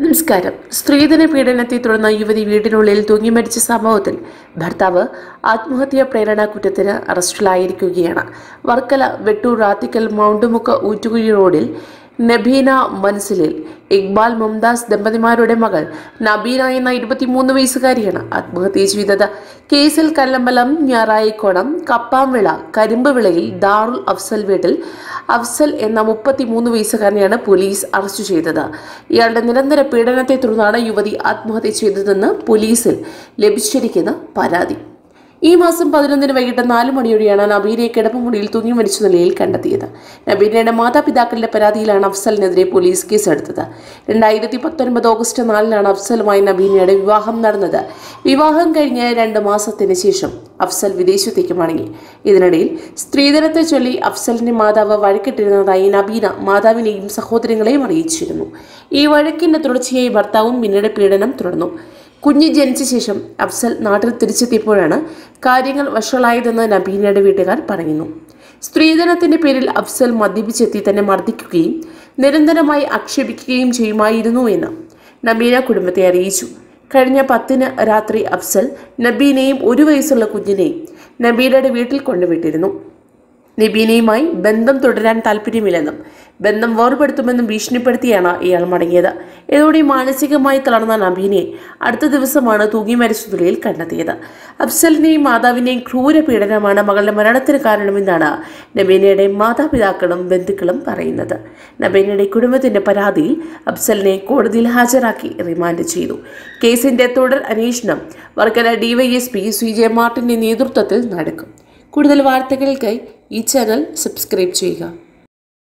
നമസ്കാരം സ്ത്രീധന പീഡനത്തെ തുടർന്ന് യുവതി വീടിനുള്ളിൽ തൂങ്ങി മരിച്ച സംഭവത്തിൽ ഭർത്താവ് ആത്മഹത്യാ പ്രേരണ കുറ്റത്തിന് അറസ്റ്റിലായിരിക്കുകയാണ് വർക്കല വെട്ടൂർ റാത്തിക്കൽ മൗണ്ടുമുക്ക് ഊറ്റുകുഴി റോഡിൽ നബീന മൻസിലിൽ ഇക്ബാൽ മുംതാസ് ദമ്പതിമാരുടെ മകൾ നബീന എന്ന ഇരുപത്തിമൂന്ന് വയസ്സുകാരിയാണ് ആത്മഹത്യ ചെയ്തത് കേസിൽ കല്ലമ്പലം ഞാറായിക്കോണം കപ്പാംവിള കരിമ്പുവിളയിൽ ദാറുൽ അഫ്സൽ വീട്ടിൽ അഫ്സൽ എന്ന മുപ്പത്തിമൂന്ന് വയസ്സുകാരനെയാണ് പോലീസ് അറസ്റ്റ് ചെയ്തത് ഇയാളുടെ നിരന്തര പീഡനത്തെ തുടർന്നാണ് യുവതി ആത്മഹത്യ ചെയ്തതെന്ന് പോലീസിൽ ലഭിച്ചിരിക്കുന്ന പരാതി ഈ മാസം പതിനൊന്നിന് വൈകിട്ട് നാല് മണിയോടെയാണ് നബീനയെ കിടപ്പുമുറിയിൽ തൂങ്ങി മരിച്ച നിലയിൽ കണ്ടെത്തിയത് നബീനയുടെ മാതാപിതാക്കളുടെ പരാതിയിലാണ് അഫ്സലിനെതിരെ പോലീസ് കേസെടുത്തത് രണ്ടായിരത്തി പത്തൊൻപത് ഓഗസ്റ്റ് നാലിനാണ് അഫ്സലുമായി നബീനയുടെ വിവാഹം നടന്നത് വിവാഹം കഴിഞ്ഞ് രണ്ട് മാസത്തിന് ശേഷം അഫ്സൽ വിദേശത്തേക്ക് മടങ്ങി ഇതിനിടയിൽ സ്ത്രീധനത്തെ ചൊല്ലി അഫ്സലിന്റെ മാതാവ് വഴക്കിട്ടിരുന്നതായി നബീന മാതാവിനെയും സഹോദരങ്ങളെയും അറിയിച്ചിരുന്നു ഈ വഴക്കിന്റെ തുടർച്ചയായി ഭർത്താവും പിന്നീട് പീഡനം തുടർന്നു കുഞ്ഞ് ജനിച്ച ശേഷം അഫ്സൽ നാട്ടിൽ തിരിച്ചെത്തിയപ്പോഴാണ് കാര്യങ്ങൾ വഷളായതെന്ന് നബീനയുടെ വീട്ടുകാർ പറയുന്നു സ്ത്രീധനത്തിന്റെ പേരിൽ അഫ്സൽ മദ്യപിച്ചെത്തി തന്നെ മർദ്ദിക്കുകയും നിരന്തരമായി ആക്ഷേപിക്കുകയും ചെയ്യുമായിരുന്നു എന്ന് നബീന കുടുംബത്തെ അറിയിച്ചു കഴിഞ്ഞ പത്തിന് രാത്രി അഫ്സൽ നബീനയും ഒരു വയസ്സുള്ള കുഞ്ഞിനെയും നബീനയുടെ വീട്ടിൽ കൊണ്ടുവിട്ടിരുന്നു നബീനയുമായി ബന്ധം തുടരാൻ താല്പര്യമില്ലെന്നും ബന്ധം വേർപെടുത്തുമെന്നും ഭീഷണിപ്പെടുത്തിയാണ് ഇയാൾ മടങ്ങിയത് ഇതോടെ മാനസികമായി തളർന്ന നബീനെ അടുത്ത ദിവസമാണ് തൂങ്ങി മരിച്ച നിലയിൽ കണ്ടെത്തിയത് അഫ്സലിനെയും മാതാവിനെയും ക്രൂര പീഡനമാണ് മകളുടെ മരണത്തിന് കാരണമെന്നാണ് നബീനയുടെ മാതാപിതാക്കളും ബന്ധുക്കളും പറയുന്നത് നബീനയുടെ കുടുംബത്തിന്റെ പരാതിയിൽ അഫ്സലിനെ കോടതിയിൽ ഹാജരാക്കി റിമാൻഡ് ചെയ്തു കേസിന്റെ തുടർ അന്വേഷണം വർക്കല ഡിവൈഎസ്പി സി ജെ മാർട്ടിന്റെ നേതൃത്വത്തിൽ നടക്കും കൂടുതൽ വാർത്തകൾക്കായി ഈ ചാനൽ സബ്സ്ക്രൈബ് ചെയ്യുക